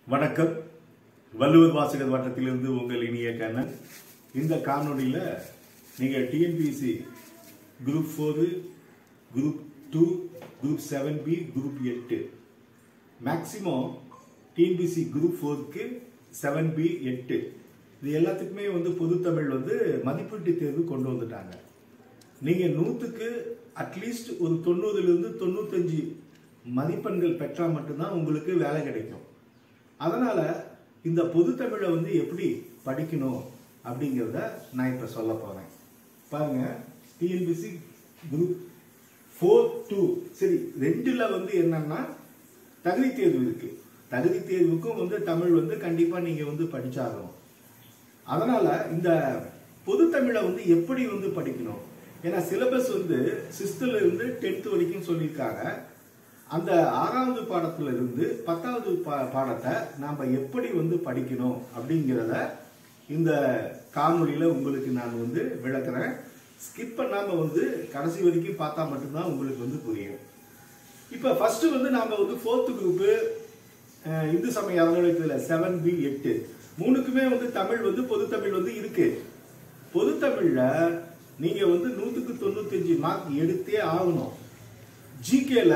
வணக்கம் வள்ளுவர் வாசகர் வட்டத்திலிருந்து உங்கள் இனிய கண்ணன் இந்த காணொளியில நீங்க TNPSC group four group two group seven B group எட்டு மேக்சிமம் டிஎன்பிசி குரூப் ஃபோருக்கு செவன் பி எட்டு இது எல்லாத்துக்குமே வந்து பொதுத்தமிழ் வந்து மதிப்பீட்டு தேர்வு கொண்டு வந்துட்டாங்க நீங்க நூத்துக்கு அட்லீஸ்ட் ஒரு தொண்ணூறுல இருந்து தொண்ணூத்தஞ்சு மதிப்பெண்கள் பெற்றா மட்டும்தான் உங்களுக்கு வேலை கிடைக்கும் அதனால இந்த பொதுத்தமிழை வந்து எப்படி படிக்கணும் அப்படிங்கிறத நான் இப்ப சொல்ல போறேன் பாருங்க டிஎன்பிசி குரூப் ஃபோர் டூ சரி ரெண்டுல வந்து என்னன்னா தகுதி தேர்வு இருக்கு தகுதி தேர்வுக்கும் வந்து தமிழ் வந்து கண்டிப்பா நீங்க வந்து படிச்சாகணும் அதனால இந்த பொது தமிழை வந்து எப்படி வந்து படிக்கணும் ஏன்னா சிலபஸ் வந்து சிக்ஸ்த்ல இருந்து டென்த் வரைக்கும் சொல்லியிருக்காங்க அந்த ஆறாவது பாடத்துல இருந்து பத்தாவது பா- பாடத்தை நாம எப்படி வந்து படிக்கணும் அப்படிங்கிறத இந்த காணொளியில உங்களுக்கு நான் வந்து விளக்குறேன் ஸ்கிப் பண்ணாம வந்து கடைசி வரைக்கும் பார்த்தா மட்டும்தான் உங்களுக்கு வந்து புரியும் இப்ப ஃபர்ஸ்ட் வந்து நாம வந்து ஃபோர்த் குரூப் இந்து சமய அறநிலையத்துல செவன் பி எட்டு மூணுக்குமே வந்து தமிழ் வந்து பொது தமிழ் வந்து இருக்கு பொது தமிழ்ல நீங்க வந்து நூத்துக்கு தொண்ணூத்தஞ்சு மார்க் எடுத்தே ஆகணும் ஜிகேல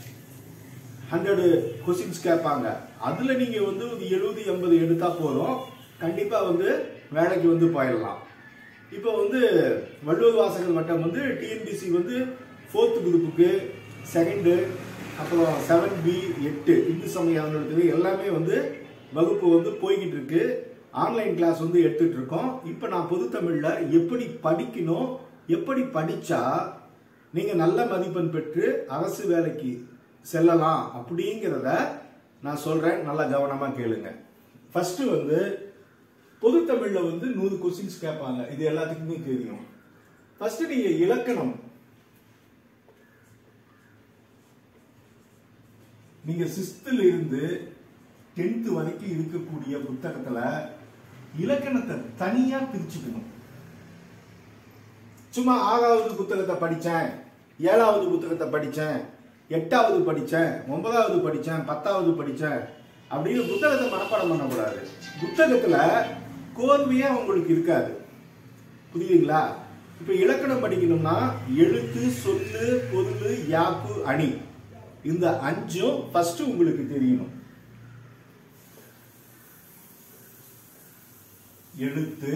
ஹண்ட்ரடு கொஸ்டின்ஸ் கேட்பாங்க அதுல நீங்க வந்து ஒரு எழுபது எண்பது எடுத்தா போதும் கண்டிப்பா வந்து வேலைக்கு வந்து போயிடலாம் இப்போ வந்து வள்ளுவர் வாசகர் வட்டம் வந்து டிஎன்பிசி வந்து ஃபோர்த் குரூப்புக்கு செகண்டு அப்புறம் செவன் பி எட்டு இந்து சமய அறநிலையத்துக்கு எல்லாமே வந்து வகுப்பு வந்து போய்கிட்டு இருக்கு ஆன்லைன் கிளாஸ் வந்து எடுத்துட்டு இருக்கோம் இப்போ நான் பொது தமிழ்ல எப்படி படிக்கணும் எப்படி படிச்சா நீங்க நல்ல மதிப்பெண் பெற்று அரசு வேலைக்கு செல்லலாம் அப்படிங்கிறத நான் சொல்றேன் நல்லா கவனமா கேளுங்க ஃபர்ஸ்ட் வந்து பொது தமிழ்ல வந்து நூறு கொஸ்டின்ஸ் கேட்பாங்க இது எல்லாத்துக்குமே தெரியும் ஃபர்ஸ்ட் நீங்க இலக்கணம் நீங்க சிக்ஸ்த்ல இருந்து டென்த் வரைக்கும் இருக்கக்கூடிய புத்தகத்துல இலக்கணத்தை தனியா பிரிச்சுக்கணும் சும்மா ஆறாவது புத்தகத்தை படிச்சேன் ஏழாவது புத்தகத்தை படிச்சேன் எட்டாவது படிச்சேன் ஒன்பதாவது படிச்சேன் பத்தாவது படிச்சேன் அப்படின்னு புத்தகத்தை மனப்பாடம் பண்ணக்கூடாது புத்தகத்துல கோர்வையா உங்களுக்கு இருக்காது புரியுதுங்களா இப்ப இலக்கணம் படிக்கணும்னா எழுத்து சொல்லு பொருள் யாப்பு அணி இந்த அஞ்சும் ஃபர்ஸ்ட் உங்களுக்கு தெரியணும் எழுத்து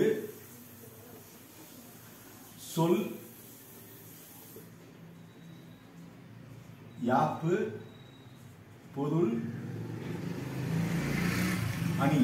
சொல் யாப்பு பொருள் அணி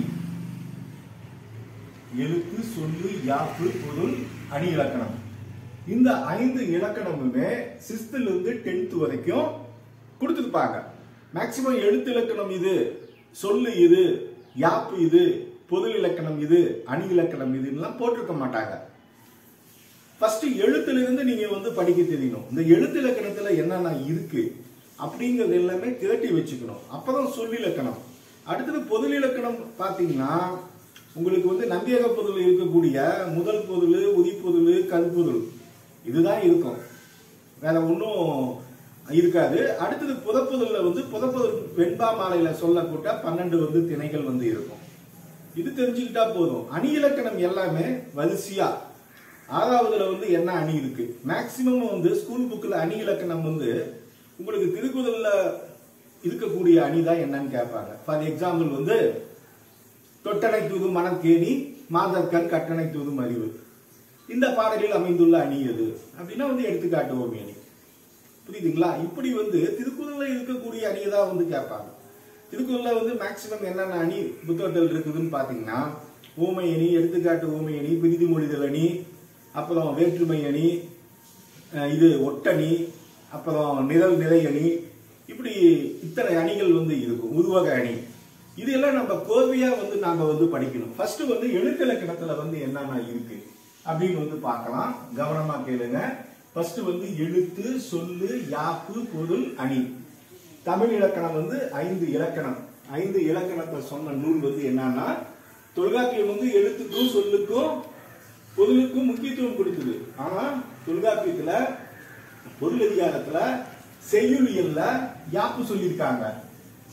எழுத்து சொல்லு யாப்பு பொருள் அணி இலக்கணம் இந்த ஐந்து இலக்கணமுமே சிக்ஸ்த்ல இருந்து டென்த் வரைக்கும் கொடுத்துருப்பாங்க மேக்சிமம் எழுத்து இலக்கணம் இது சொல்லு இது யாப்பு இது பொருள் இலக்கணம் இது அணி இலக்கணம் இதுலாம் போட்டிருக்க மாட்டாங்க ஃபர்ஸ்ட் எழுத்துல இருந்து நீங்க வந்து படிக்க தெரியணும் இந்த எழுத்து இலக்கணத்துல என்னென்ன இருக்கு அப்படிங்கறது எல்லாமே திரட்டி வச்சுக்கணும் அப்பதான் சொல்லிலக்கணம் அடுத்தது பொது இலக்கணம் பாத்தீங்கன்னா உங்களுக்கு வந்து நம்பியக பொருள் இருக்கக்கூடிய முதல் பொருள் உதிப்பொருள் கல்பொருள் இதுதான் இருக்கும் வேற ஒன்றும் இருக்காது அடுத்தது புதப்பொருள்ல வந்து புதப்பொருள் வெண்பா மாலையில சொல்லக்கூட்ட பன்னெண்டு வந்து திணைகள் வந்து இருக்கும் இது தெரிஞ்சுக்கிட்டா போதும் அணி இலக்கணம் எல்லாமே வரிசையா ஆறாவதுல வந்து என்ன அணி இருக்கு மேக்சிமம் வந்து ஸ்கூல் புக்ல அணி இலக்கணம் வந்து உங்களுக்கு திருக்குறள்ல இருக்கக்கூடிய அணி தான் என்னன்னு கேட்பாங்க ஃபார் எக்ஸாம்பிள் வந்து தொட்டனை தூது மனக்கேணி மாதர்கண் கட்டணை தூதும் அறிவு இந்த பாடலில் அமைந்துள்ள அணி எது அப்படின்னா வந்து எடுத்துக்காட்டுவோம் அணி புரியுதுங்களா இப்படி வந்து திருக்குறள்ல இருக்கக்கூடிய அணியை தான் வந்து கேட்பாங்க திருக்குறள்ல வந்து மேக்சிமம் என்னென்ன அணி புத்தகத்தில் இருக்குதுன்னு பாத்தீங்கன்னா ஊமை அணி எடுத்துக்காட்டு ஊமை அணி பிரிதி மொழிதல் அணி அப்புறம் வேற்றுமை அணி அஹ் இது ஒட்டணி அப்புறம் நிழல் நிலை அணி இப்படி இத்தனை அணிகள் வந்து இருக்கும் உருவக அணி இது எல்லாம் நம்ம கோர்வையா வந்து நாம வந்து படிக்கணும் ஃபர்ஸ்ட் வந்து எழுத்திலக்கணத்துல வந்து என்னென்ன இருக்கு அப்படின்னு வந்து பார்க்கலாம் கவனமா கேளுங்க ஃபர்ஸ்ட் வந்து எழுத்து சொல்லு யாப்பு பொருள் அணி தமிழ் இலக்கணம் வந்து ஐந்து இலக்கணம் ஐந்து இலக்கணத்தை சொன்ன நூல் வந்து என்னன்னா தொல்காப்பியம் வந்து எழுத்துக்கும் சொல்லுக்கும் பொருளுக்கும் முக்கியத்துவம் கொடுக்குது ஆனா தொல்காப்பியத்துல பொருள் அதிகாரத்துல செய்யுளியல்ல யாப்பு சொல்லியிருக்காங்க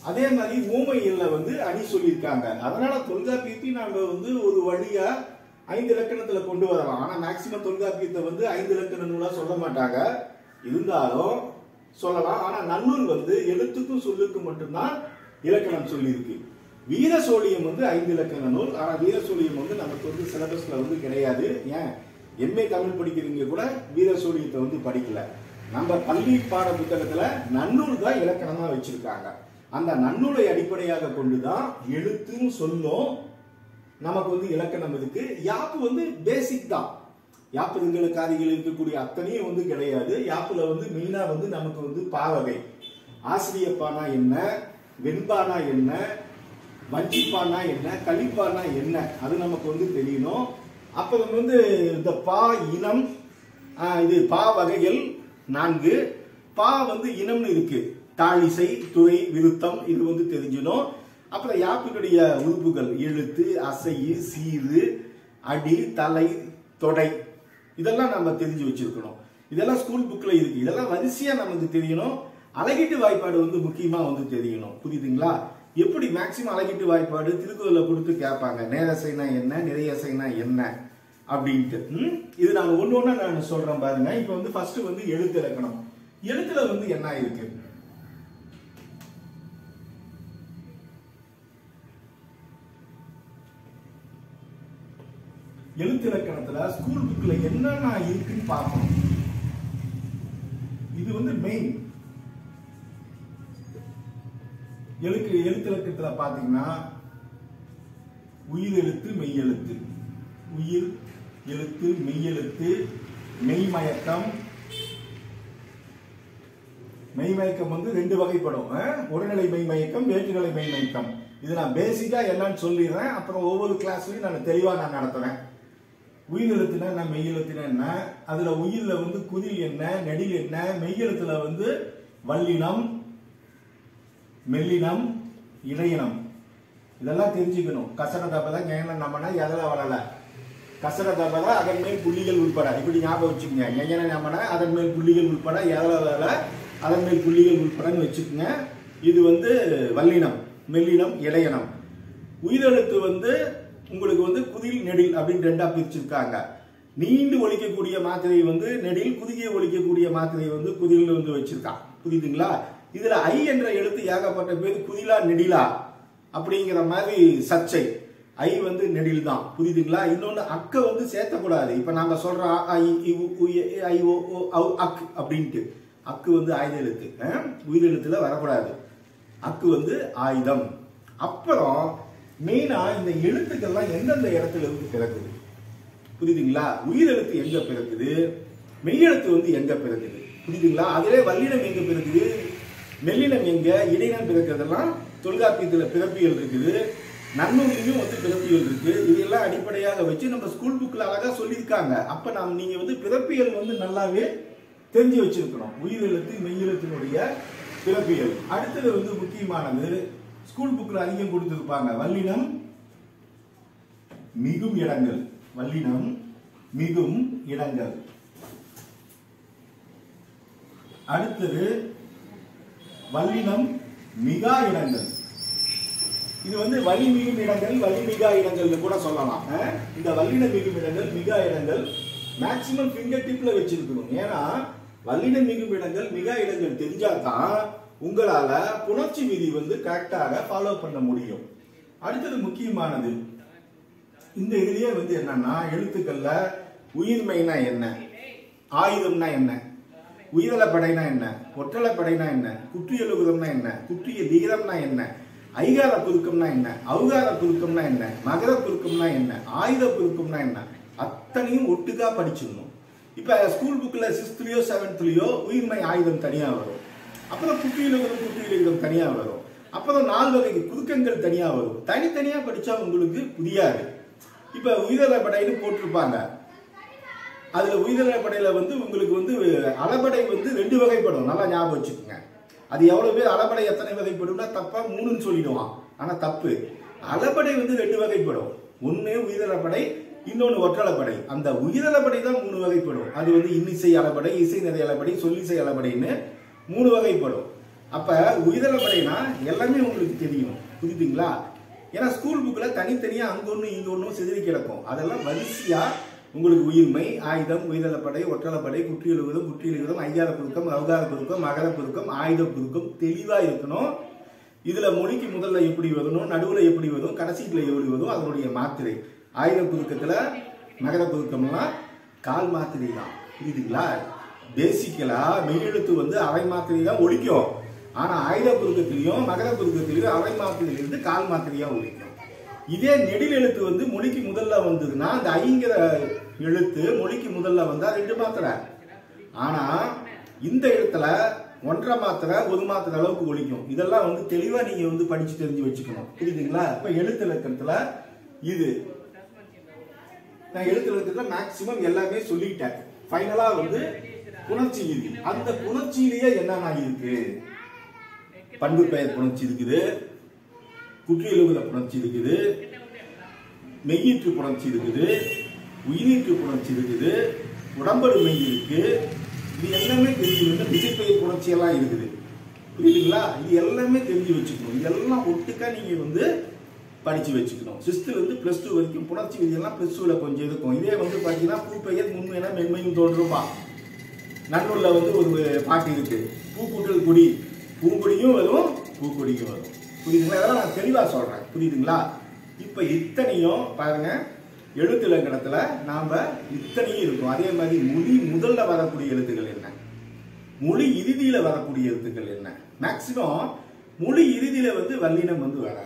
அதே மாதிரி ஊமையில வந்து அணி சொல்லியிருக்காங்க அதனால தொல்காப்பியத்தை நாம வந்து ஒரு வழியா ஐந்து இலக்கணத்துல கொண்டு வரலாம் ஆனா மேக்சிமம் தொல்காப்பியத்தை வந்து ஐந்து இலக்கண நூலா சொல்ல மாட்டாங்க இருந்தாலும் சொல்லலாம் ஆனா நன்னூல் வந்து எழுத்துக்கும் சொல்லுக்கும் மட்டும்தான் இலக்கணம் சொல்லியிருக்கு வீர சோழியம் வந்து ஐந்து இலக்கண நூல் ஆனா வீர சோழியம் வந்து நமக்கு வந்து சிலபஸ்ல வந்து கிடையாது ஏன் எம்ஏ தமிழ் படிக்கிறவங்க கூட வீர சோழியத்தை வந்து படிக்கல நம்ம பள்ளி பாட புத்தகத்துல நன்னூல் தான் இலக்கணமா வச்சிருக்காங்க அந்த நன்னூலை அடிப்படையாக கொண்டுதான் எழுத்தும் சொல்லும் நமக்கு வந்து இலக்கணம் இருக்கு யாப்பு வந்து பேசிக் தான் யாப்பு காதிகள் இருக்கக்கூடிய அத்தனையும் வந்து கிடையாது யாப்புல வந்து மெயினா வந்து நமக்கு வந்து பாவகை ஆசிரியப்பானா என்ன வெண்பானா என்ன வஞ்சிப்பானா என்ன கலிப்பானா என்ன அது நமக்கு வந்து தெரியணும் அப்புறம் வந்து இந்த பா இனம் ஆஹ், இது பா வகைகள் நான்கு பா வந்து இனம்னு இருக்கு தாழிசை துறை விருத்தம் இது வந்து தெரிஞ்சிடும் அப்புறம் யாப்பினுடைய உறுப்புகள் எழுத்து அசையு சீரு அடி தலை தொடை இதெல்லாம் நம்ம தெரிஞ்சு வச்சிருக்கணும் இதெல்லாம் ஸ்கூல் புக்ல இருக்கு இதெல்லாம் வரிசையா நமக்கு தெரியணும் அழகிட்டு வாய்ப்பாடு வந்து முக்கியமா வந்து தெரியணும் புரியுதுங்களா எப்படி மேக்சிமம் அழகிட்டு வாய்ப்பாடு திருக்குறள்ல கொடுத்து கேட்பாங்க நேரசைனா என்ன நிறையசைனா என்ன அப்படின்ட்டு ம்? இது நான் ஒண்ணு ஒண்ணா நான் சொல்றேன் பாருங்க இப்போ வந்து ஃபர்ஸ்ட் வந்து எழுத்து இலக்கணம் எழுத்துல வந்து என்ன இருக்கு எழுத்து இலக்கணத்துல ஸ்கூல் புக்ல என்னென்ன இருக்குன்னு பார்க்கணும் இது வந்து மெயின் எழுத்து எழுத்து இலக்கணத்துல பாத்தீங்கன்னா உயிர் எழுத்து மெய் எழுத்து உயிர் எழுத்து மெய் எழுத்து மெய்மயக்கம் மெய்மயக்கம் வந்து ரெண்டு வகைப்படும் அஹ்? உடல்நிலை மெய்மயக்கம் வேற்றுநிலை மெய்மயக்கம் இது நான் பேசிக்கா என்னன்னு சொல்லிடுறேன் அப்புறம் ஒவ்வொரு கிளாஸ்லயும் நான் தெளிவா நான் நடத்துறேன் உயிர் எழுத்துனா என்ன மெய் எழுத்துனா என்ன அதுல உயிர்ல வந்து குதில் என்ன நெடில் என்ன மெய் எழுத்துல வந்து வல்லினம் மெல்லினம் இடையினம் இதெல்லாம் தெரிஞ்சுக்கணும் கசட தபல ஞான நம்மனா எதில் வரல கசட தபல அதன் மேல் புள்ளிகள் உட்பட இப்படி ஞாபகம் வச்சுக்கோங்க ஞான நம்மனா அதன் மேல் புள்ளிகள் உட்பட எதில் வரல அதன் மேல் புள்ளிகள் உட்படன்னு வச்சுக்கோங்க இது வந்து வல்லினம் மெல்லினம் இடையினம் உயிரெழுத்து வந்து உங்களுக்கு வந்து குதில் நெடில் அப்படின்னு ரெண்டா பிரிச்சிருக்காங்க நீண்டு ஒழிக்கக்கூடிய மாத்திரை வந்து நெடில் குறுகிய ஒழிக்கக்கூடிய மாத்திரை வந்து குதில் வந்து வச்சிருக்கான் புரியுதுங்களா இதுல ஐ என்ற எழுத்து ஏகப்பட்ட பேர் குதிலா நெடிலா அப்படிங்கிற மாதிரி சர்ச்சை ஐ வந்து நெடில் தான் புரியுதுங்களா இன்னொன்னு அக்க வந்து சேர்த்தக்கூடாது இப்ப நாம சொல்றோம் அ, ஐ, இ, உ, உ, எ, ஐ, ஓ, ஓ, ஔ, அக் அப்படின்ட்டு அக்கு வந்து ஆயுத எழுத்து அஹ், உயிர் எழுத்துல வரக்கூடாது அக்கு வந்து ஆயுதம் அப்புறம் மெயினா இந்த எழுத்துக்கள்லாம் எந்தெந்த இடத்துல இருந்து பிறக்குது புரியுதுங்களா உயிர் எழுத்து எங்க பிறக்குது மெய்யெழுத்து வந்து எங்க பிறக்குது புரியுதுங்களா அதிலே வல்லினம் எங்க பிறக்குது மெல்லினம் எங்க இடையினம் பிறக்கிறதெல்லாம் தொல்காப்பியத்துல பிறப்பியல் இருக்குது நன்னூலிலும் வந்து பிறப்பியல் இருக்கு இதெல்லாம் அடிப்படையாக வச்சு நம்ம ஸ்கூல் புக்ல அழகா சொல்லியிருக்காங்க அப்ப நாம் நீங்க வந்து பிறப்பியல் வந்து நல்லாவே தெரிஞ்சு வச்சிருக்கணும் உயிர் எழுத்து மெய்யெழுத்தினுடைய பிறப்பியல் அடுத்தது வந்து முக்கியமானது ஸ்கூல் புக்ல அதிகம் கொடுத்திருப்பாங்க வல்லினம் மிகும் இடங்கள் வல்லினம் மிகும் இடங்கள் அடுத்தது வல்லினம் மிகா இடங்கள் இது வந்து வலி மிகும் இடங்கள் வலி மிகா இடங்கள்னு கூட சொல்லலாம் அஹ்? இந்த வல்லின மிகும் இடங்கள் மிகா இடங்கள் மேக்சிமம் ஃபிங்கர் டிப்ல வச்சிருக்கணும் ஏன்னா வல்லின மிகும் இடங்கள் மிகா இடங்கள் தெரிஞ்சாதான் உங்களால புணர்ச்சி விதி வந்து கரெக்டாக ஃபாலோ பண்ண முடியும் அடுத்தது முக்கியமானது இந்த இதுலயே வந்து என்னன்னா எழுத்துக்கள்ல உயிர்மைனா என்ன ஆயுதம்னா என்ன உயிரலப்படைனா என்ன ஒற்றலப்படைனா என்ன குற்றியலுகுதம்னா என்ன குற்றிய விகிதம்னா என்ன ஐகார குறுக்கம்னா என்ன அவுகார குறுக்கம்னா என்ன மகர குறுக்கம்னா என்ன ஆயுத குறுக்கம்னா என்ன அத்தனையும் ஒட்டுக்கா படிச்சிடணும் இப்ப ஸ்கூல் புக்ல சிக்ஸ்த்லயோ செவன்த்லயோ உயிர்மை ஆயுதம் தனியா வரும் அப்புறம் குற்றியலுகுதம் குற்றியலுகுதம் தனியா வரும் அப்புறம் நாலு வகை குறுக்கங்கள் தனியா வரும் தனித்தனியா படிச்சா உங்களுக்கு புரியாது இப்ப உயிரலப்படைன்னு போட்டிருப்பாங்க அதுல உயிரிழ படையில வந்து உங்களுக்கு வந்து அளபடை வந்து ரெண்டு வகைப்படும் நல்லா ஞாபகம் வச்சுக்கோங்க அது எவ்வளவு பேர் அளபடை எத்தனை வகைப்படும்னா தப்பா மூணுன்னு சொல்லிடுவான் ஆனா தப்பு அளபடை வந்து ரெண்டு வகைப்படும் ஒண்ணு உயிரிழப்படை இன்னொன்னு ஒற்றளப்படை அந்த உயிரிழப்படை தான் மூணு வகைப்படும் அது வந்து இன்னிசை அளபடை இசை நிறை அளபடை சொல்லிசை அளபடைன்னு மூணு வகைப்படும் அப்ப உயிரிழப்படைனா எல்லாமே உங்களுக்கு தெரியும் புரியுதுங்களா ஏன்னா ஸ்கூல் புக்ல தனித்தனியா அங்க ஒண்ணு இங்க ஒண்ணும் சிதறி கிடக்கும் அதெல்லாம் வரிசையா உங்களுக்கு உயிர்மை ஆயுதம் உயிரிழப்படை ஒற்றலப்படை குற்றியலுவதம் குற்றியலுவதம் ஐயார குறுக்கம் அவகார குறுக்கம் மகர குறுக்கம் ஆயுத குறுக்கம் தெளிவா இருக்கணும் இதுல மொழிக்கு முதல்ல எப்படி வரணும் நடுவுல எப்படி வரும் கடைசிக்குள்ள எப்படி வரும் அதனுடைய மாத்திரை ஆயுத குறுக்கத்துல மகர குறுக்கம்லாம் கால் மாத்திரை தான் புரியுதுங்களா பேசிக்கலா மெய்யெழுத்து வந்து அரை மாத்திரை தான் ஒழிக்கும் ஆனா ஆயுத குறுக்கத்திலையும் மகர குறுக்கத்திலையும் அரை மாத்திரையிலிருந்து கால் மாத்திரையா ஒழிக்கும் இதே நெடில் எழுத்து வந்து மொழிக்கு முதல்ல வந்ததுன்னா அந்த ஐங்கிற எழுத்து மொழிக்கு முதல்ல வந்தா ரெண்டு மாத்திரை ஆனா இந்த இடத்துல ஒன்றரை மாத்திரை ஒரு மாத்திரை அளவுக்கு ஒழிக்கும் இதெல்லாம் வந்து தெளிவா நீங்க வந்து படிச்சு தெரிஞ்சு வச்சுக்கணும் புரியுதுங்களா இப்ப எழுத்து இலக்கணத்துல இது நான் எழுத்து இலக்கணத்துல மேக்சிமம் எல்லாமே சொல்லிட்டேன் ஃபைனலா வந்து புணர்ச்சி விதி அந்த புணர்ச்சியிலேயே என்னென்ன இருக்கு பண்பு பெயர் புணர்ச்சி இருக்குது குற்றியலுகுத புணர்ச்சி இருக்குது மெய்யீற்று புணர்ச்சி இருக்குது உயிரீற்று புணர்ச்சி இருக்குது உடம்படு மெய் இருக்கு இது எல்லாமே தெரிஞ்சுக்கணும் விசைப்பெயர் புணர்ச்சி எல்லாம் இருக்குது புரியுதுங்களா இது எல்லாமே தெரிஞ்சு வச்சுக்கணும் இதெல்லாம் ஒட்டுக்கா நீங்க வந்து படிச்சு வச்சுக்கணும் சிக்ஸ்த்ல இருந்து பிளஸ் டூ வரைக்கும் புணர்ச்சி விதியெல்லாம் பிளஸ் டூல கொஞ்சம் இருக்கும் இதே வந்து பாத்தீங்கன்னா பூப்பெயர் முன்மையான மென்மையும் தோன்றுமா நன்னூல்ல வந்து ஒரு பாட்டு இருக்கு பூக்கூட்டல் குடி பூங்குடியும் வரும் பூக்குடியும் வரும் புரியுதுங்களா இதெல்லாம் நான் தெளிவா சொல்றேன் புரியுதுங்களா இப்ப இத்தனையும் பாருங்க எழுத்து இலக்கணத்துல நாம இத்தனையும் இருக்கும் அதே மாதிரி மொழி முதல்ல வரக்கூடிய எழுத்துக்கள் என்ன மொழி இறுதியில வரக்கூடிய எழுத்துக்கள் என்ன மேக்சிமம் மொழி இறுதியில வந்து வல்லினம் வந்து வராது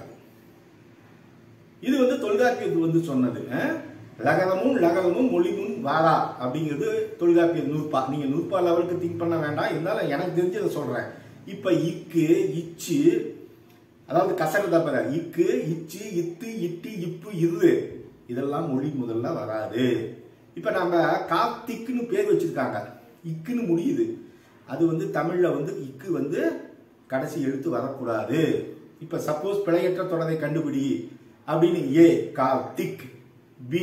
இது வந்து தொல்காப்பியத்து வந்து சொன்னது அஹ்? லகரமும் லகரமும் மொழிமும் வாரா அப்படிங்கிறது தொல்காப்பிய நூற்பா நீங்க நூற்பா லெவலுக்கு திங்க் பண்ண வேண்டாம் இருந்தாலும் எனக்கு தெரிஞ்சதை சொல்றேன் இப்ப இக்கு இச்சு அதாவது கசடு தப்பற இக்கு இச்சு இத்து இட்டு இப்பு இது இதெல்லாம் மொழி முதல்ல வராது இப்ப நம்ம கார்த்திக்னு பேர் வச்சிருக்காங்க இக்குன்னு முடியுது அது வந்து தமிழ்ல வந்து இக்கு வந்து கடைசி எழுத்து வரக்கூடாது இப்ப சப்போஸ் பிழையற்ற தொடரை கண்டுபிடி அப்படின்னு A Karthik B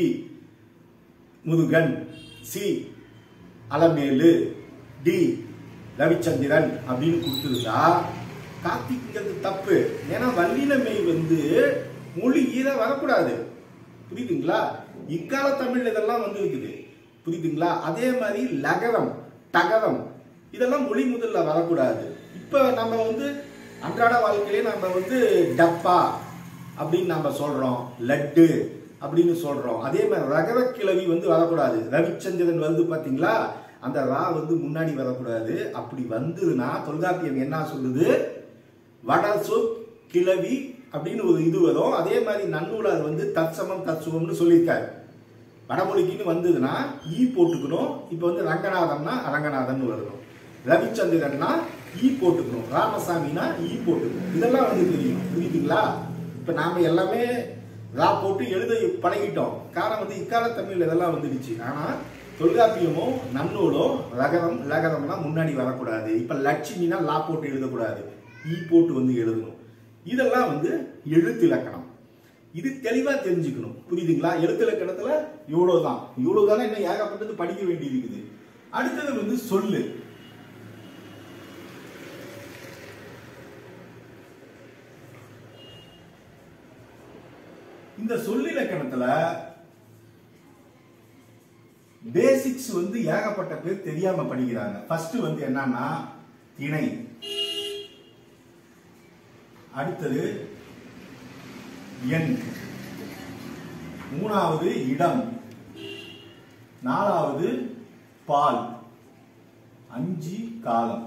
Murugan C Alamelu D Ravichandran அப்படின்னு கொடுத்துருந்தா கார்த்திக்ங்கிறது தப்பு ஏன்னா வல்லினமை வந்து மொழி ஈர வரக்கூடாது புரியுதுங்களா இக்கால தமிழ் இதெல்லாம் வந்து இருக்குது புரியுதுங்களா அதே மாதிரி லகரம் டகரம் இதெல்லாம் மொழி முதல்ல வரக்கூடாது இப்ப நம்ம வந்து அன்றாட வாழ்க்கையிலே நம்ம வந்து டப்பா அப்படின்னு நம்ம சொல்றோம் லட்டு அப்படின்னு சொல்றோம் அதே மாதிரி ரகர கிளவி வந்து வரக்கூடாது ரவிச்சந்திரன் வந்து பாத்தீங்களா அந்த ரா வந்து முன்னாடி வரக்கூடாது அப்படி வந்ததுன்னா தொல்காப்பியம் என்ன சொல்லுது வட சொல் கிளவி அப்படின்னு ஒரு இது வரும் அதே மாதிரி நன்னூலார் வந்து தற்சமம் தற்சுவம்னு சொல்லியிருக்காரு வடமொழிக்குன்னு வந்ததுன்னா ஈ போட்டுக்கணும் இப்போ வந்து ரங்கநாதன்னா ரங்கநாதன் வரணும் ரவிச்சந்திரன்னா ஈ போட்டுக்கணும் ராமசாமினா ஈ போட்டுக்கணும் இதெல்லாம் வந்து தெரியும் புரியுதுங்களா இப்போ நாம எல்லாமே ரா போட்டு எழுத பழகிட்டோம் காரணம் வந்து இக்கால தமிழ் இதெல்லாம் வந்துடுச்சு ஆனா தொல்காப்பியமும் நன்னூலும் ரகரம் லகரம்லாம் முன்னாடி வரக்கூடாது இப்ப லட்சுமினா லா போட்டு எழுதக்கூடாது ஈ போட்டு வந்து எழுதணும் இதெல்லாம் வந்து எழுத்து இலக்கணம் இது தெளிவா தெரிஞ்சுக்கணும் புரியுதுங்களா எழுத்து இலக்கணத்துல இவ்வளவுதான் இவ்வளவுதானே இன்னும் ஏகப்பட்டது படிக்க வேண்டியது இருக்குது அடுத்தது வந்து சொல்லு இந்த சொல்லிலக்கணத்துல பேசிக்ஸ் வந்து ஏகப்பட்ட பேர் தெரியாம படிக்கிறாங்க ஃபர்ஸ்ட் வந்து என்னன்னா திணை அடுத்தது எண் மூணாவது இடம் நாலாவது பால் அஞ்சு காலம்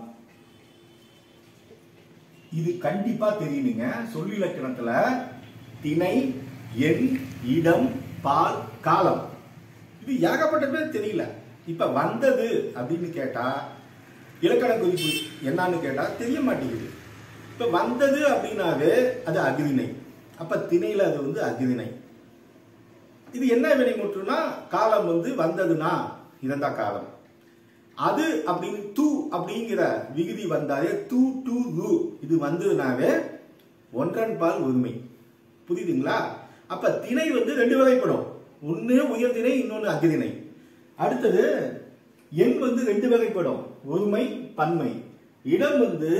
இது கண்டிப்பா தெரியணுங்க சொல்லிலக்கணத்துல திணை எண் இடம் பால் காலம் இது ஏகப்பட்ட பேர் தெரியல இப்ப வந்தது அப்படின்னு கேட்டா இலக்கண குறிப்பு என்னன்னு கேட்டா தெரிய மாட்டேங்குது இப்ப வந்தது அப்படின்னாவே அது அகிரிணை அப்ப திணையில அது வந்து அகிரிணை இது என்ன வினைமுற்றுனா காலம் வந்து வந்ததுன்னா இறந்த காலம் அது அப்படின்னு தூ அப்படிங்கிற விகுதி வந்தாலே தூ டு ரு இது வந்ததுனாவே ஒன்றன் பால் ஒருமை புரியுதுங்களா அப்ப திணை வந்து ரெண்டு வகைப்படும் ஒண்ணு உயர்திணை இன்னொன்னு அகிதிணை அடுத்தது எண் வந்து ரெண்டு வகைப்படும் ஒருமை பன்மை இடம் வந்து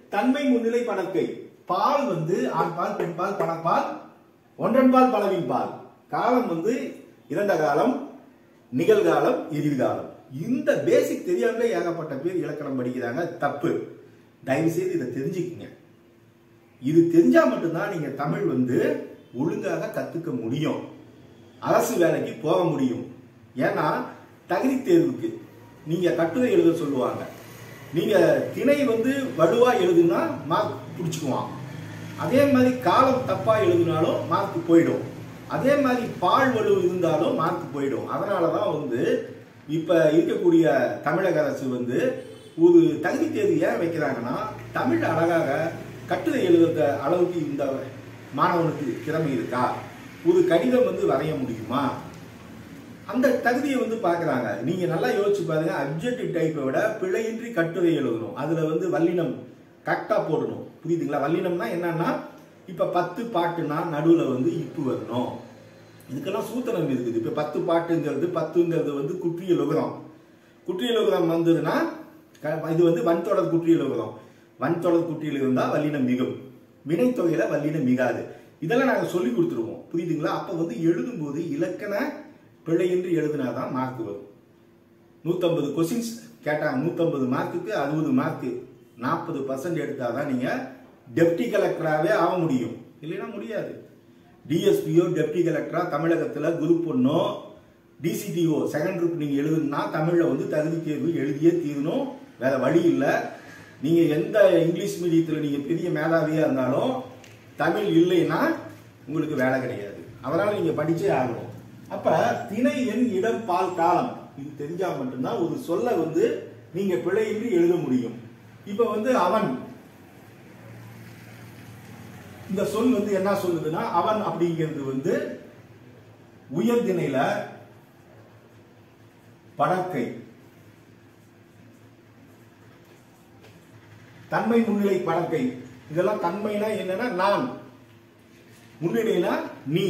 தன்மை முன்னிலை படற்கை பால் வந்து ஆண்பால் பெண்பால் பணப்பால் ஒன்றன் பால் பலவின் பால் காலம் வந்து இறந்த காலம் நிகழ்காலம் எதிர்காலம் இந்த பேசிக் தெரியாமலே ஏகப்பட்ட பேர் இலக்கணம் படிக்கிறாங்க தப்பு தயவு செய்து இதை தெரிஞ்சுக்கங்க இது தெரிஞ்சா மட்டும்தான் நீங்க தமிழ் வந்து ஒழுங்காக கத்துக்க முடியும் அரசு வேலைக்கு போக முடியும் ஏன்னா தகுதி தேர்வுக்கு நீங்க கட்டுரை எழுத சொல்லுவாங்க நீங்க திணை வந்து வலுவா எழுதுனா மார்க் பிடிச்சுக்குவான் அதே மாதிரி காலம் தப்பா எழுதினாலும் மார்க் போயிடும் அதே மாதிரி பால் வலு இருந்தாலும் மார்க் போயிடும் அதனால தான் வந்து இப்ப இருக்கக்கூடிய தமிழக அரசு வந்து ஒரு தகுதி தேர்வு ஏன் வைக்கிறாங்கன்னா தமிழ் அழகாக கட்டுரை எழுதுற அளவுக்கு இந்த மாணவனுக்கு திறமை இருக்கா ஒரு கடிதம் வந்து வரைய முடியுமா அந்த தகுதியை வந்து பார்க்கறாங்க நீங்க நல்லா யோசிச்சு பாருங்க அப்ஜெக்டிவ் டைப்பை விட பிழையின்றி கட்டுரை எழுதணும் அதுல வந்து வல்லினம் கரெக்டா போடணும் புரியுதுங்களா வல்லினம்னா என்னன்னா இப்ப பத்து பாட்டுனா நடுவுல வந்து இப்பு வரணும் இதுக்கெல்லாம் சூத்திரம் இருக்குது இப்ப பத்து பாட்டுங்கிறது பத்துங்கிறது வந்து குற்றியலுகரம் குற்றியலுகரம் வந்ததுன்னா க- இது வந்து வன்தொடர் குற்றியலுகரம் வன்தொடர் குற்றியல் இருந்தா வல்லினம் மிகும் வினைத்தொகையில வல்லினம் மிகாது இதெல்லாம் நாங்க சொல்லி கொடுத்துருவோம் புரியுதுங்களா அப்ப வந்து எழுதும்போது இலக்கண பிழையின்றி எழுதினாதான் மார்க் வரும் நூத்தம்பது கொஸ்டின்ஸ் கேட்டாங்க நூத்தம்பது மார்க்குக்கு அறுபது மார்க்கு நாற்பது பர்சன்ட் எடுத்தாதான் நீங்க டெப்டி கலெக்டராகவே ஆக முடியும் இல்லைன்னா முடியாது டிஎஸ்பியோ டெப்டி கலெக்டரா தமிழகத்துல குரூப் ஒன்னோ டிசிடிஓ செகண்ட் குரூப் நீங்க எழுதணும்னா தமிழ்ல வந்து தகுதி தேர்வு எழுதியே தீரணும் வேற வழி இல்லை நீங்க எந்த இங்கிலீஷ் மீடியத்துல நீங்க பெரிய மேதாவியா இருந்தாலும் தமிழ் இல்லைன்னா உங்களுக்கு வேலை கிடையாது அதனால நீங்க படிச்சே ஆகணும் அப்ப திணை எண் இடம் பால் காலம் இது தெரிஞ்சா மட்டும்தான் ஒரு சொல்ல வந்து நீங்க பிழையின்றி எழுத முடியும் இப்ப வந்து அவன் இந்த சொல் வந்து என்ன சொல்லுதுன்னா அவன் அப்படிங்கிறது வந்து உயர்திணையில படக்கை தன்மை முன்னிலை படக்கை இதெல்லாம் தன்மைனா என்னன்னா நான் முன்னிலைனா நீ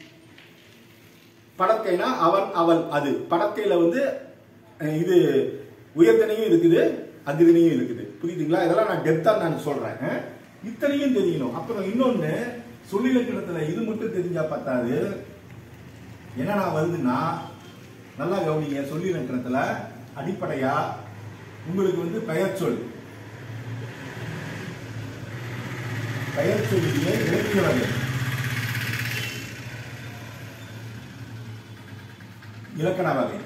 படக்கைனா அவன் அவள் அது படக்கையில வந்து அஹ், இது உயர்தனையும் இருக்குது அகிதனையும் இருக்குது புரியுதுங்களா இதெல்லாம் நான் டெப்தா நான் சொல்றேன் அஹ். இத்தனையும் தெரியணும் அப்புறம் இன்னொன்னு சொல்லிலக்கணத்துல இது மட்டும் தெரிஞ்சா பத்தாது என்னன்னா வருதுன்னா நல்லா கவனிங்க சொல்லிலக்கணத்துல அடிப்படையா உங்களுக்கு வந்து பெயர் சொல் பெயர் சொல்லியே இலக்கிய வகை இலக்கண வகை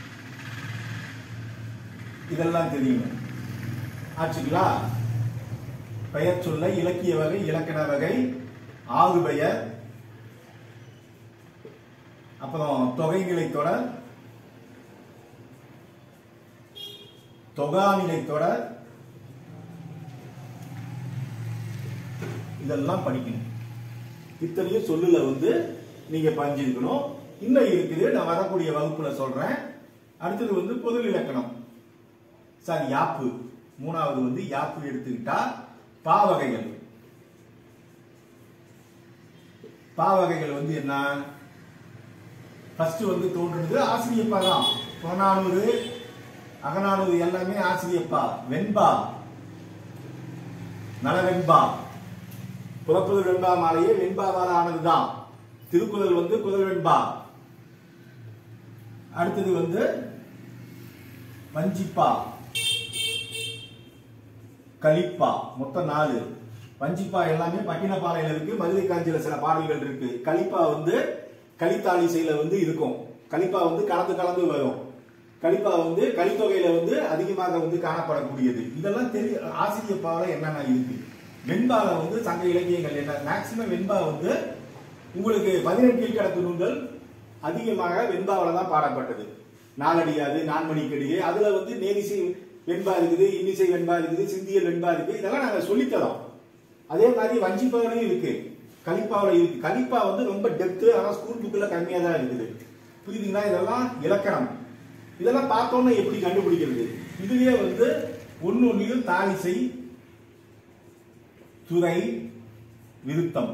இதெல்லாம் தெரியணும் ஆச்சுங்களா பெயர் சொல்ல இலக்கிய வகை இலக்கண வகை ஆகு பெயர் அப்புறம் தொகைநிலை தொடர் தொகாநிலை தொடர் இதெல்லாம் படிக்கணும் இத்தனையும் சொல்லுல வந்து நீங்க பஞ்சிருக்கணும் இன்னும் இருக்குது நான் வரக்கூடிய வகுப்புல சொல்றேன் அடுத்தது வந்து பொருள் இலக்கணம் சாரி யாப்பு மூணாவது வந்து யாப்பு எடுத்துக்கிட்டா பாவகைகள் பாவகைகள் வந்து என்ன ஃபர்ஸ்ட் வந்து தோன்றுனது ஆசிரியப்பா தான் புறநானூறு அகநானூறு எல்லாமே ஆசிரியப்பா வெண்பா நலவெண்பா புறப்புதல் வெண்பா மாலையே வெண்பாவால் ஆனதுதான் திருக்குறள் வந்து குரல் வெண்பா அடுத்தது வந்து வஞ்சிப்பா கலிப்பா மொத்தம் நாலு வஞ்சிப்பா எல்லாமே பட்டினப்பாறையில இருக்கு மதுரை காஞ்சியில சில பாடல்கள் இருக்கு கலிப்பா வந்து கலித்தாளிசையில வந்து இருக்கும் கலிப்பா வந்து கலந்து கலந்து வரும் கலிப்பா வந்து கலித்தொகையில வந்து அதிகமாக வந்து காணப்படக்கூடியது இதெல்லாம் தெரிய ஆசிரியப்பாவில என்னென்ன இருக்கு வெண்பால வந்து சங்க இலக்கியங்கள் என்ன மேக்சிமம் வெண்பா வந்து உங்களுக்கு பதினெட்டு கீழ்கடத்து நூல்கள் அதிகமாக வெண்பாவில தான் பாடப்பட்டது நாலடியாது நான்மணிக்கடிகை அதுல வந்து நேரிசை வெண்பா இருக்குது இன்னிசை வெண்பா இருக்குது சிந்தியல் வெண்பா இருக்கு இதெல்லாம் நாங்க சொல்லித்தரோம் அதே மாதிரி வஞ்சிப்பாவிலையும் இருக்கு கலிப்பாவில இருக்கு கலிப்பா வந்து ரொம்ப டெப்த் ஆனா ஸ்கூல் புக்ல கம்மியா தான் இருக்குது புரியுதுங்களா இதெல்லாம் இலக்கணம் இதெல்லாம் பார்த்தோன்னே எப்படி கண்டுபிடிக்கிறது இதுலயே வந்து ஒன்னு ஒன்னிலும் தாலிசை துறை விருத்தம்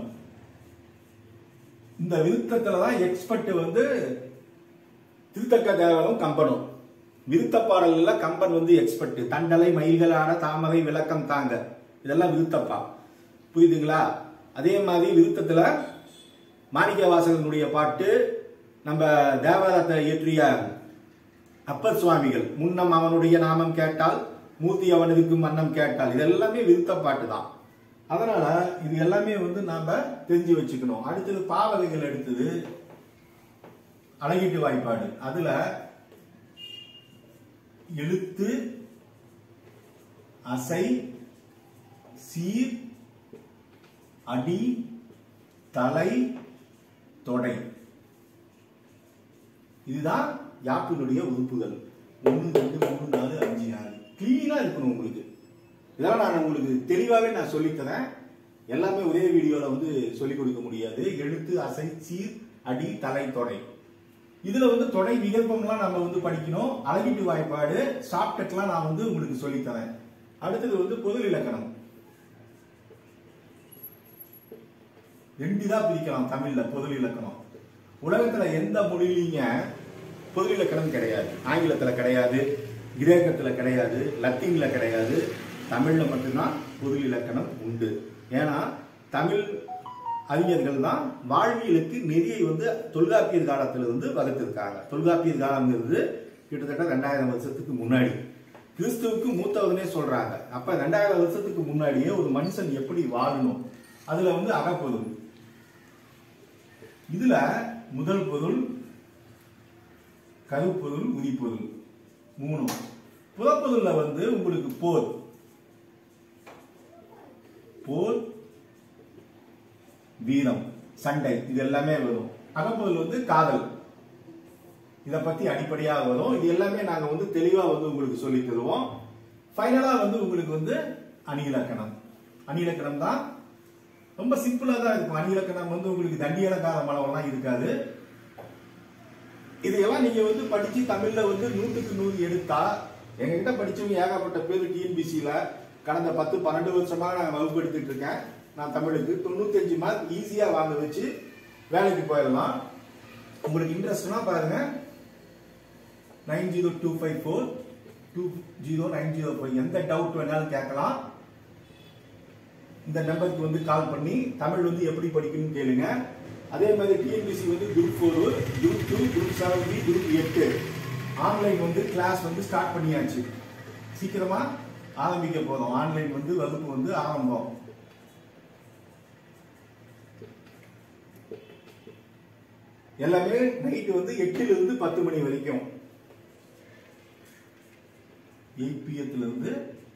இந்த விருத்தத்துல தான் எக்ஸ்பர்ட் வந்து திருத்தக்க தேவரும் கம்பனும் விருத்த பாடல்கள்ல கம்பன் வந்து எக்ஸ்பர்ட் தண்டலை மயில்களான தாமரை விளக்கம் தாங்க இதெல்லாம் விருத்தப்பா புரியுதுங்களா அதே மாதிரி விருத்தத்துல மாணிக்க வாசகனுடைய பாட்டு நம்ம தேவாரத்தை இயற்றிய அப்பர் சுவாமிகள் முன்னம் அவனுடைய நாமம் கேட்டால் மூர்த்தி அவனுக்கு மன்னம் கேட்டால் இது எல்லாமே விருத்த பாட்டு தான் அதனால இது எல்லாமே வந்து நாம தெரிஞ்சு வச்சுக்கணும் அடுத்தது பாவகைகள் எடுத்தது அழகீட்டு வாய்ப்பாடு அதுல எழுத்து அசை சீர் அடி தலை தொடை இதுதான் யாப்பினுடைய உறுப்புகள் ஒன்று ரெண்டு மூணு நாலு அஞ்சு ஆறு கிளீனா இருக்கணும் உங்களுக்கு இதெல்லாம் நான் உங்களுக்கு தெளிவாகவே நான் சொல்லித்தரேன் எல்லாமே ஒரே வீடியோல வந்து சொல்லிக் கொடுக்க முடியாது எழுத்து அசை சீர் அடி தலை தொடை இதுல வந்து தொடை விகல்பம்லாம் நம்ம வந்து படிக்கணும் அழகீட்டு வாய்ப்பாடு ஷார்ட்கட்லாம் நான் வந்து உங்களுக்கு சொல்லித்தரேன் அடுத்தது வந்து பொது இலக்கணம் ரெண்டு தான் பிரிக்கலாம் தமிழ்ல பொது இலக்கணம் உலகத்துல எந்த மொழியிலீங்க பொது இலக்கணம் கிடையாது ஆங்கிலத்துல கிடையாது கிரேக்கத்துல கிடையாது லத்தீன்ல கிடையாது தமிழ்ல மட்டும்தான் பொது இலக்கணம் உண்டு ஏன்னா தமிழ் அறிஞர்கள் தான் வாழ்வியலுக்கு நெறியை வந்து தொல்காப்பியர் காலத்துல வந்து வகுத்திருக்காங்க தொல்காப்பியர் காலம்ங்கிறது கிட்டத்தட்ட ரெண்டாயிரம் வருஷத்துக்கு முன்னாடி கிறிஸ்துவுக்கு மூத்தவர்னே சொல்றாங்க அப்ப ரெண்டாயிரம் வருஷத்துக்கு முன்னாடியே ஒரு மனுஷன் எப்படி வாழணும் அதுல வந்து அகப்பொருள் இதுல முதல் பொருள் கருப்பொருள் உரிப்பொருள் மூணும் புறப்பொருள்ல வந்து உங்களுக்கு போர் போர் வீரம் சண்டை இது எல்லாமே வரும் அகப்பொருள் வந்து காதல் இத பத்தி அடிப்படையா வரும் இது எல்லாமே நாங்க வந்து தெளிவா வந்து உங்களுக்கு சொல்லி தருவோம் ஃபைனலா வந்து உங்களுக்கு வந்து அணியிலக்கணம் அணியிலக்கணம் தான் ரொம்ப சிம்பிளா தான் இருக்கும் அணியிலக்கணம் வந்து உங்களுக்கு தண்டியலக்கார மலவெல்லாம் இருக்காது இதையெல்லாம் நீங்க வந்து படிச்சு தமிழ்ல வந்து நூத்துக்கு நூறு எடுத்தா எங்ககிட்ட படிச்சவங்க ஏகப்பட்ட பேர் டிஎன்பிசியில கடந்த பத்து பன்னெண்டு வருஷமா நான் வகுப்பு எடுத்துட்டு இருக்கேன் நான் தமிழுக்கு தொண்ணூத்தஞ்சு மார்க் ஈஸியா வாங்க வச்சு வேலைக்கு போயிடலாம் உங்களுக்கு இன்ட்ரெஸ்ட்னா பாருங்க nine zero two five four two zero nine zero five எந்த டவுட் வேணாலும் கேட்கலாம் இந்த நம்பருக்கு வந்து கால் பண்ணி தமிழ் வந்து எப்படி படிக்கணும்னு கேளுங்க அதே மாதிரி டிஎன்பிசி வந்து group four group two group seven B group எட்டு ஆன்லைன் வந்து கிளாஸ் வந்து ஸ்டார்ட் பண்ணியாச்சு சீக்கிரமா ஆரம்பிக்க போறோம் ஆன்லைன் வந்து வகுப்பு வந்து ஆரம்பம் எல்லாமே நைட்டு வந்து எட்டுல இருந்து பத்து மணி வரைக்கும் எயிட் பிஎத்துல இருந்து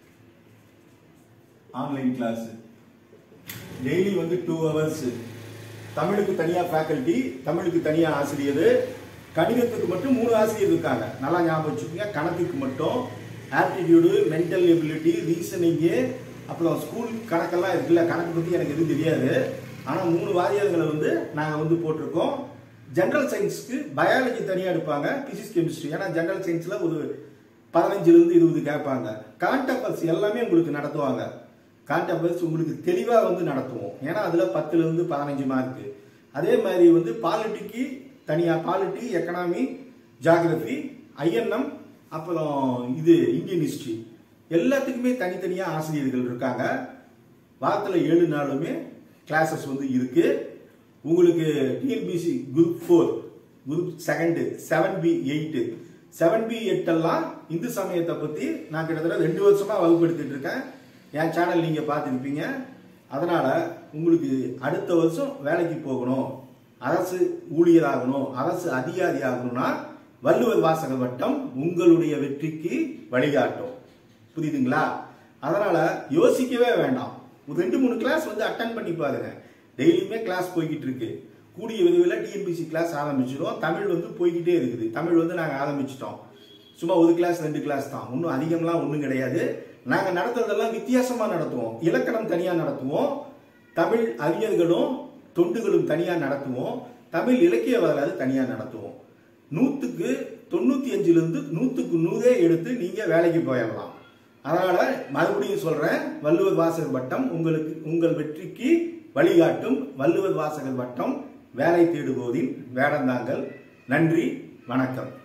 ஆன்லைன் கிளாஸ் டெய்லி வந்து டூ ஹவர்ஸ் தமிழுக்கு தனியா ஃபேக்கல்டி தமிழுக்கு தனியா ஆசிரியர் கணிதத்துக்கு மட்டும் மூணு ஆசிரியர் இருக்காங்க நல்லா ஞாபகம் வச்சுக்கோங்க கணக்குக்கு மட்டும் ஆப்டிடியூடு மென்டல் எபிலிட்டி ரீசனிங்கு அப்புறம் ஸ்கூல் கணக்கெல்லாம் இருக்குல்ல கணக்கு பற்றி எனக்கு எதுவும் தெரியாது ஆனால் மூணு வாரியார்களை வந்து நாங்கள் வந்து போட்டிருக்கோம் ஜென்ரல் சயின்ஸ்க்கு பயாலஜி தனியாக எடுப்பாங்க பிசிக்ஸ் கெமிஸ்ட்ரி ஏன்னா ஜென்ரல் சயின்ஸில் ஒரு பதினஞ்சுலேருந்து இருபது கேட்பாங்க கான்டெம்பல்ஸ் எல்லாமே உங்களுக்கு நடத்துவாங்க கான்டெம்பல்ஸ் உங்களுக்கு தெளிவாக வந்து நடத்துவோம் ஏன்னா அதில் பத்துலேருந்து பதினஞ்சு மார்க்கு அதே மாதிரி வந்து பாலிட்டிக்கு தனியாக பாலிட்டி எக்கனாமி ஜாகிரபி ஐஎன்எம் அப்புறம் இது இந்தியன் ஹிஸ்ட்ரி எல்லாத்துக்குமே தனித்தனியாக ஆசிரியர்கள் இருக்காங்க வாரத்தில் ஏழு நாளுமே கிளாஸஸ் வந்து இருக்கு உங்களுக்கு TNPSC group four group second seven B eight seven B எட்டெல்லாம் இந்து சமயத்தை பற்றி நான் கிட்டத்தட்ட ரெண்டு வருஷமா வகுப்பு எடுத்துட்டு இருக்கேன் என் சேனல் நீங்கள் பார்த்துருப்பீங்க அதனால உங்களுக்கு அடுத்த வருஷம் வேலைக்கு போகணும் அரசு ஊழியராகணும் அரசு அதிகாரி ஆகணும்னா வள்ளுவர் வாசக வட்டம் உங்களுடைய வெற்றிக்கு வழிகாட்டும் புரியுதுங்களா அதனால யோசிக்கவே வேண்டாம் ஒரு ரெண்டு மூணு கிளாஸ் வந்து அட்டன் பண்ணி பாருங்க டெய்லியுமே கிளாஸ் போய்கிட்டு இருக்கு கூடிய விரைவில் டிஎன்பிசி கிளாஸ் ஆரம்பிச்சிடும் தமிழ் வந்து போய்கிட்டே இருக்குது தமிழ் வந்து நாங்கள் ஆரம்பிச்சிட்டோம் சும்மா ஒரு கிளாஸ் ரெண்டு கிளாஸ் தான் ஒன்றும் அதிகம்லாம் ஒன்றும் கிடையாது நாங்கள் நடத்துறதெல்லாம் வித்தியாசமாக நடத்துவோம் இலக்கணம் தனியாக நடத்துவோம் தமிழ் அறிஞர்களும் தொண்டுகளும் தனியாக நடத்துவோம் தமிழ் இலக்கிய வரலாறு தனியாக நடத்துவோம் நூற்றுக்கு தொண்ணூற்றி அஞ்சுலேருந்து நூற்றுக்கு நூறே எடுத்து நீங்கள் வேலைக்கு போயிடலாம் அதனால மறுபடியும் சொல்றேன் வள்ளுவர் வாசகர் வட்டம் உங்களுக்கு உங்கள் வெற்றிக்கு வழிகாட்டும் வள்ளுவர் வாசகர் வட்டம் வேலை தேடுவோரின் வேடந்தாங்கள் நன்றி வணக்கம்